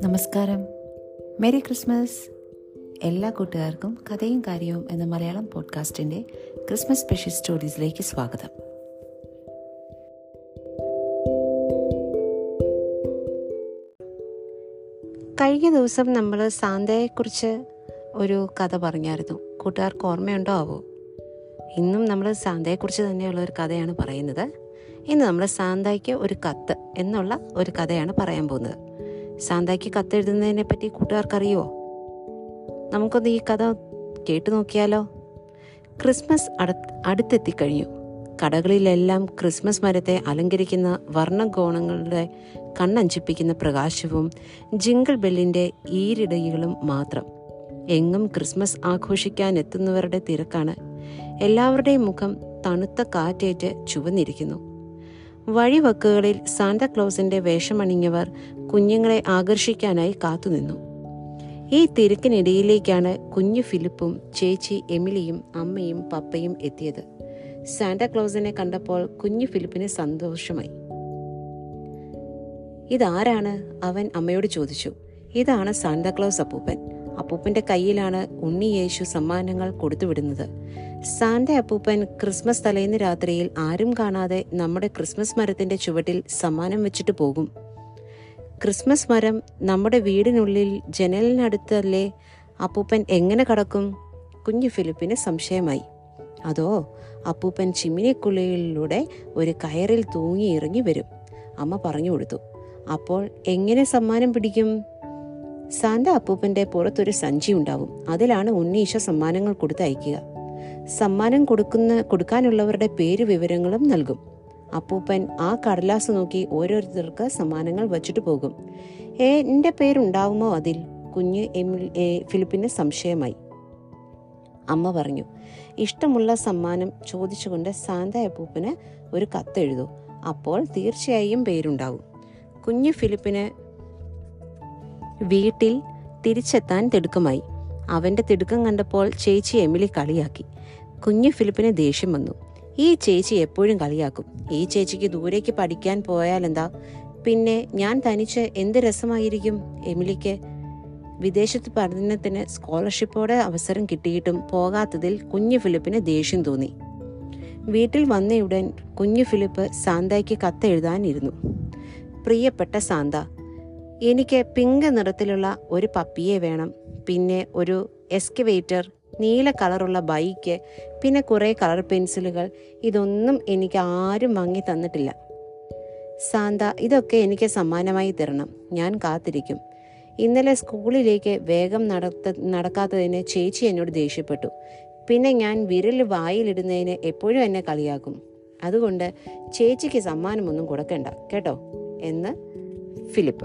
നമസ്കാരം merry Christmas എല്ലാ കൂട്ടുകാർക്കും കഥയും കാര്യവും എന്ന മലയാളം പോഡ്കാസ്റ്റിൻ്റെ ക്രിസ്മസ് സ്പെഷ്യൽ സ്റ്റോറീസിലേക്ക് സ്വാഗതം കഴിഞ്ഞ ദിവസം നമ്മൾ സാന്തയെക്കുറിച്ച് ഒരു കഥ പറഞ്ഞായിരുന്നു കൂട്ടുകാർക്ക് ഓർമ്മയുണ്ടോ ആവോ ഇന്നും നമ്മൾ സാന്തയെക്കുറിച്ച് തന്നെയുള്ള ഒരു കഥയാണ് പറയുന്നത് ഇന്ന് നമ്മൾ സാന്തായ്ക്ക് ഒരു കത്ത് എന്നുള്ള ഒരു കഥയാണ് പറയാൻ പോകുന്നത് സാന്തായ്ക്ക് കത്ത് എഴുതുന്നതിനെ പറ്റി കൂട്ടുകാർക്കറിയോ നമുക്കൊന്ന് ഈ കഥ കേട്ടു നോക്കിയാലോ ക്രിസ്മസ് അടുത്ത് അടുത്തെത്തിക്കഴിഞ്ഞു കടകളിലെല്ലാം ക്രിസ്മസ് മരത്തെ അലങ്കരിക്കുന്ന വർണ്ണഗോണങ്ങളുടെ കണ്ണഞ്ചിപ്പിക്കുന്ന പ്രകാശവും ജിങ്കിൾ ബെല്ലിന്റെ ഈരിടയികളും മാത്രം എങ്ങും ക്രിസ്മസ് ആഘോഷിക്കാൻ എത്തുന്നവരുടെ തിരക്കാണ് എല്ലാവരുടെയും മുഖം തണുത്ത കാറ്റേറ്റ് ചുവന്നിരിക്കുന്നു വഴിവക്കുകളിൽ സാന്താക്ലോസിന്റെ വേഷമണിഞ്ഞവർ കുഞ്ഞുങ്ങളെ ആകർഷിക്കാനായി കാത്തുനിന്നു ഈ തിരക്കിനിടയിലേക്കാണ് കുഞ്ഞു ഫിലിപ്പും ചേച്ചി എമിലിയും അമ്മയും പപ്പയും എത്തിയത് സാന്റാക്ലോസിനെ കണ്ടപ്പോൾ കുഞ്ഞു ഫിലിപ്പിന് സന്തോഷമായി ഇതാരാണ് അവൻ അമ്മയോട് ചോദിച്ചു ഇതാണ് സാന്താക്ലോസ് അപ്പൂപ്പൻ അപ്പൂപ്പന്റെ കയ്യിലാണ് ഉണ്ണി യേശു സമ്മാനങ്ങൾ കൊടുത്തുവിടുന്നത് സാന്റ അപ്പൂപ്പൻ ക്രിസ്മസ് തലേന്ന് രാത്രിയിൽ ആരും കാണാതെ നമ്മുടെ ക്രിസ്മസ് മരത്തിന്റെ ചുവട്ടിൽ സമ്മാനം വെച്ചിട്ട് പോകും ക്രിസ്മസ് മരം നമ്മുടെ വീടിനുള്ളിൽ ജനലിനടുത്തല്ലേ അപ്പൂപ്പൻ എങ്ങനെ കടക്കും കുഞ്ഞു ഫിലിപ്പിന് സംശയമായി അതോ അപ്പൂപ്പൻ ചിമ്മിനിക്കുള്ളിലൂടെ ഒരു കയറിൽ തൂങ്ങി ഇറങ്ങി വരും അമ്മ പറഞ്ഞു കൊടുത്തു അപ്പോൾ എങ്ങനെ സമ്മാനം പിടിക്കും സാന്ത അപ്പൂപ്പന്റെ പുറത്തൊരു സഞ്ചി ഉണ്ടാവും അതിലാണ് ഉണ്ണീശ സമ്മാനങ്ങൾ കൊടുത്ത് അയക്കുക സമ്മാനം കൊടുക്കുന്ന കൊടുക്കാനുള്ളവരുടെ പേര് വിവരങ്ങളും നൽകും അപ്പൂപ്പൻ ആ കടലാസ് നോക്കി ഓരോരുത്തർക്ക് സമ്മാനങ്ങൾ വച്ചിട്ട് പോകും ഏ എന്റെ പേരുണ്ടാവുമോ അതിൽ കുഞ്ഞ് എമിൽ ഏ, ഫിലിപ്പിന് സംശയമായി അമ്മ പറഞ്ഞു ഇഷ്ടമുള്ള സമ്മാനം ചോദിച്ചുകൊണ്ട് സാന്ത അപ്പൂപ്പന് ഒരു കത്തെഴുതൂ അപ്പോൾ തീർച്ചയായും പേരുണ്ടാവും കുഞ്ഞു ഫിലിപ്പിന് വീട്ടിൽ തിരിച്ചെത്താൻ തിടുക്കമായി അവന്റെ തിടുക്കം കണ്ടപ്പോൾ ചേച്ചി എമിലി കളിയാക്കി കുഞ്ഞു ഫിലിപ്പിന് ദേഷ്യം വന്നു ഈ ചേച്ചി എപ്പോഴും കളിയാക്കും ഈ ചേച്ചിക്ക് ദൂരേക്ക് പഠിക്കാൻ പോയാലെന്താ പിന്നെ ഞാൻ തനിച്ച് എന്ത് രസമായിരിക്കും എമിലിക്ക് വിദേശത്ത് പഠനത്തിന് സ്കോളർഷിപ്പോടെ അവസരം കിട്ടിയിട്ടും പോകാത്തതിൽ കുഞ്ഞു ഫിലിപ്പിന് ദേഷ്യം തോന്നി വീട്ടിൽ വന്നയുടൻ കുഞ്ഞു ഫിലിപ്പ് സാന്തായ്ക്ക് കത്തെഴുതാനിരുന്നു പ്രിയപ്പെട്ട സാന്ത എനിക്ക് പിങ്ക് നിറത്തിലുള്ള ഒരു പപ്പിയെ വേണം പിന്നെ ഒരു എസ്കവേറ്റർ നീല കളറുള്ള ബൈക്ക് പിന്നെ കുറേ കളർ പെൻസിലുകൾ ഇതൊന്നും എനിക്ക് ആരും വാങ്ങി തന്നിട്ടില്ല സാന്ത ഇതൊക്കെ എനിക്ക് സമ്മാനമായി തരണം ഞാൻ കാത്തിരിക്കും ഇന്നലെ സ്കൂളിലേക്ക് വേഗം നടത്ത നടക്കാത്തതിന് ചേച്ചി എന്നോട് ദേഷ്യപ്പെട്ടു പിന്നെ ഞാൻ വിരൽ വായിലിടുന്നതിന് എപ്പോഴും എന്നെ കളിയാക്കും അതുകൊണ്ട് ചേച്ചിക്ക് സമ്മാനമൊന്നും കൊടുക്കണ്ട കേട്ടോ എന്ന് ഫിലിപ്പ്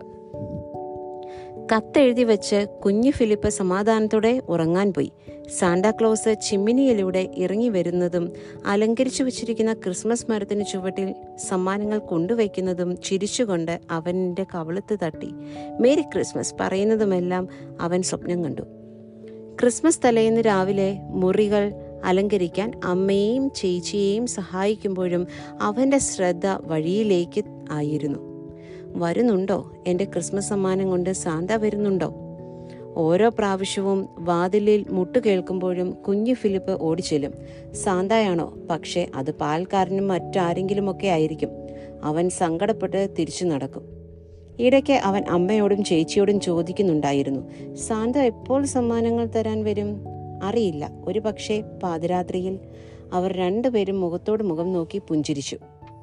കത്തെഴുതി വെച്ച് കുഞ്ഞു ഫിലിപ്പ് സമാധാനത്തോടെ ഉറങ്ങാൻ പോയി സാന്റാക്ലോസ് ചിമ്മിനിയിലൂടെ ഇറങ്ങി വരുന്നതും അലങ്കരിച്ചു വച്ചിരിക്കുന്ന ക്രിസ്മസ് മരത്തിന് ചുവട്ടിൽ സമ്മാനങ്ങൾ കൊണ്ടുവയ്ക്കുന്നതും ചിരിച്ചുകൊണ്ട് അവൻ്റെ കവിളത്ത് തട്ടി മേരി ക്രിസ്മസ് പറയുന്നതുമെല്ലാം അവൻ സ്വപ്നം കണ്ടു ക്രിസ്മസ് തലേന്ന് രാവിലെ മുറികൾ അലങ്കരിക്കാൻ അമ്മയെയും ചേച്ചിയെയും സഹായിക്കുമ്പോഴും അവൻ്റെ ശ്രദ്ധ വഴിയിലേക്ക് ആയിരുന്നു വരുന്നുണ്ടോ എൻ്റെ ക്രിസ്മസ് സമ്മാനം കൊണ്ട് സാന്ത വരുന്നുണ്ടോ ഓരോ പ്രാവശ്യവും വാതിലിൽ മുട്ടു കേൾക്കുമ്പോഴും കുഞ്ഞു ഫിലിപ്പ് ഓടിച്ചെല്ലും സാന്തായാണോ പക്ഷേ അത് പാൽക്കാരനും മറ്റാരെങ്കിലുമൊക്കെ ആയിരിക്കും അവൻ സങ്കടപ്പെട്ട് തിരിച്ചു നടക്കും ഇടയ്ക്ക് അവൻ അമ്മയോടും ചേച്ചിയോടും ചോദിക്കുന്നുണ്ടായിരുന്നു സാന്ത എപ്പോൾ സമ്മാനങ്ങൾ തരാൻ വരും അറിയില്ല ഒരു പക്ഷേ പാതിരാത്രിയിൽ അവർ രണ്ടുപേരും മുഖത്തോട് മുഖം നോക്കി പുഞ്ചിരിച്ചു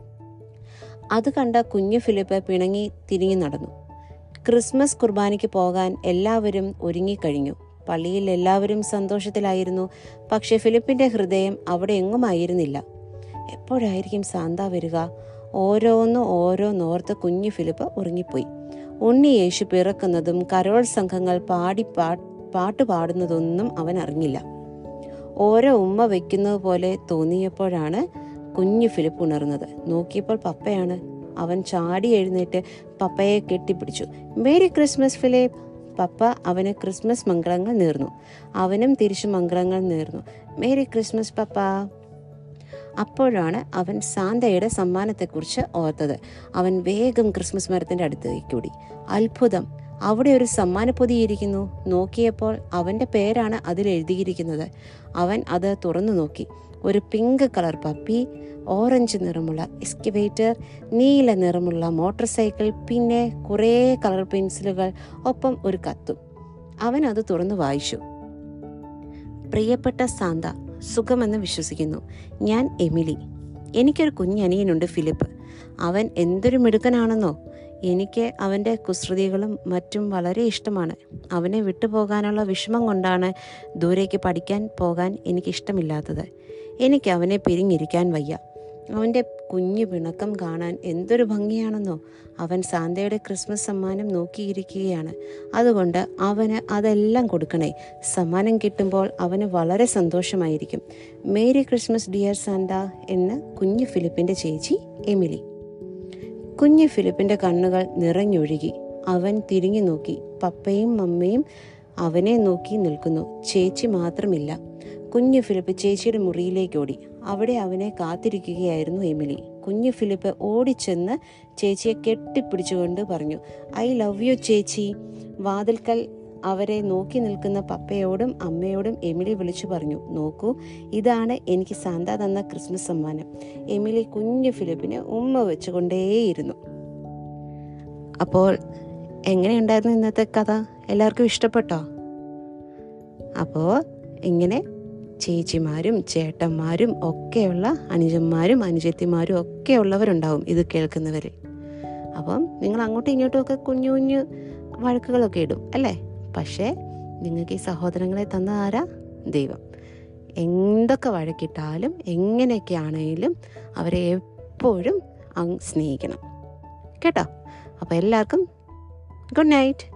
അത് കണ്ട കുഞ്ഞു ഫിലിപ്പ് പിണങ്ങി തിരിഞ്ഞു നടന്നു ക്രിസ്മസ് കുർബാനയ്ക്ക് പോകാൻ എല്ലാവരും ഒരുങ്ങിക്കഴിഞ്ഞു പള്ളിയിൽ എല്ലാവരും സന്തോഷത്തിലായിരുന്നു പക്ഷെ ഫിലിപ്പിന്റെ ഹൃദയം അവിടെ എങ്ങുമായിരുന്നില്ല എപ്പോഴായിരിക്കും സാന്ത വരിക ഓരോന്ന് ഓരോന്നോർത്ത് കുഞ്ഞു ഫിലിപ്പ് ഉറങ്ങിപ്പോയി ഉണ്ണി യേശു പിറക്കുന്നതും കരോൾ സംഘങ്ങൾ പാടി പാ പാട്ട് പാടുന്നതൊന്നും അവൻ അറിഞ്ഞില്ല ഓരോ ഉമ്മ വെക്കുന്നത് പോലെ തോന്നിയപ്പോഴാണ് കുഞ്ഞു ഫിലിപ്പ് ഉണർന്നത് നോക്കിയപ്പോൾ പപ്പയാണ് അവൻ ചാടി എഴുന്നേറ്റ് പപ്പയെ കെട്ടിപ്പിടിച്ചു മേരി ക്രിസ്മസ് ഫിലിപ്പ് പപ്പ അവന് ക്രിസ്മസ് മംഗളങ്ങൾ നേർന്നു അവനും തിരിച്ചു മംഗളങ്ങൾ നേർന്നു മേരി ക്രിസ്മസ് പപ്പ അപ്പോഴാണ് അവൻ സാന്തയുടെ സമ്മാനത്തെക്കുറിച്ച് ഓർത്തത് അവൻ വേഗം ക്രിസ്മസ് മരത്തിന്റെ അടുത്തേക്ക് ഓടി അത്ഭുതം അവിടെ ഒരു സമ്മാനപ്പൊതിയിരിക്കുന്നു നോക്കിയപ്പോൾ അവൻ്റെ പേരാണ് അതിൽ എഴുതിയിരിക്കുന്നത് അവൻ അത് തുറന്നു നോക്കി ഒരു പിങ്ക് കളർ പപ്പി ഓറഞ്ച് നിറമുള്ള എക്സ്കവേറ്റർ നീല നിറമുള്ള മോട്ടോർ സൈക്കിൾ പിന്നെ കുറേ കളർ പെൻസിലുകൾ ഒപ്പം ഒരു കത്തും അവൻ അത് തുറന്നു വായിച്ചു പ്രിയപ്പെട്ട സാന്ത സുഖമെന്ന് വിശ്വസിക്കുന്നു ഞാൻ എമിലി എനിക്കൊരു കുഞ്ഞനിയനുണ്ട് ഫിലിപ്പ് അവൻ എന്തൊരു മിടുക്കനാണെന്നോ എനിക്ക് അവൻ്റെ കുസൃതികളും മറ്റും വളരെ ഇഷ്ടമാണ് അവനെ വിട്ടുപോകാനുള്ള വിഷമം കൊണ്ടാണ് ദൂരേക്ക് പഠിക്കാൻ പോകാൻ എനിക്കിഷ്ടമില്ലാത്തത് എനിക്ക് അവനെ പിരിഞ്ഞിരിക്കാൻ വയ്യ അവൻ്റെ കുഞ്ഞു പിണക്കം കാണാൻ എന്തൊരു ഭംഗിയാണെന്നോ അവൻ സാന്തയുടെ ക്രിസ്മസ് സമ്മാനം നോക്കിയിരിക്കുകയാണ് അതുകൊണ്ട് അവന് അതെല്ലാം കൊടുക്കണേ സമ്മാനം കിട്ടുമ്പോൾ അവന് വളരെ സന്തോഷമായിരിക്കും മേരി ക്രിസ്മസ് ഡിയർ സാന്ത എന്ന് കുഞ്ഞു ഫിലിപ്പിൻ്റെ ചേച്ചി എമിലി കുഞ്ഞു ഫിലിപ്പിൻ്റെ കണ്ണുകൾ നിറഞ്ഞൊഴുകി അവൻ തിരിഞ്ഞു നോക്കി പപ്പയും മമ്മയും അവനെ നോക്കി നിൽക്കുന്നു ചേച്ചി മാത്രമില്ല കുഞ്ഞു ഫിലിപ്പ് ചേച്ചിയുടെ മുറിയിലേക്ക് ഓടി അവിടെ അവനെ കാത്തിരിക്കുകയായിരുന്നു എമിലി കുഞ്ഞു ഫിലിപ്പ് ഓടിച്ചെന്ന് ചേച്ചിയെ കെട്ടിപ്പിടിച്ചുകൊണ്ട് പറഞ്ഞു ഐ ലവ് യു ചേച്ചി വാതിൽക്കൽ അവരെ നോക്കി നിൽക്കുന്ന പപ്പയോടും അമ്മയോടും എമിലി വിളിച്ചു പറഞ്ഞു നോക്കൂ ഇതാണ് എനിക്ക് സാന്ത തന്ന ക്രിസ്മസ് സമ്മാനം എമിലി കുഞ്ഞു ഫിലിപ്പിന് ഉമ്മ വെച്ചുകൊണ്ടേയിരുന്നു അപ്പോൾ എങ്ങനെയുണ്ടായിരുന്നു ഇന്നത്തെ കഥ എല്ലാവർക്കും ഇഷ്ടപ്പെട്ടോ അപ്പോൾ ഇങ്ങനെ ചേച്ചിമാരും ചേട്ടന്മാരും ഒക്കെയുള്ള അനുജന്മാരും അനുജത്തിമാരും ഒക്കെ ഉള്ളവരുണ്ടാവും ഇത് കേൾക്കുന്നവർ അപ്പം നിങ്ങൾ അങ്ങോട്ടും ഇങ്ങോട്ടും ഒക്കെ കുഞ്ഞു കുഞ്ഞു വഴക്കുകളൊക്കെ ഇടും അല്ലേ പക്ഷേ നിങ്ങൾക്ക് ഈ സഹോദരങ്ങളെ തന്ന ആരാ ദൈവം എന്തൊക്കെ വഴക്കിട്ടാലും എങ്ങനെയൊക്കെ ആണെങ്കിലും അവരെ എപ്പോഴും അങ്ങ് സ്നേഹിക്കണം കേട്ടോ അപ്പോൾ എല്ലാവർക്കും ഗുഡ് നൈറ്റ്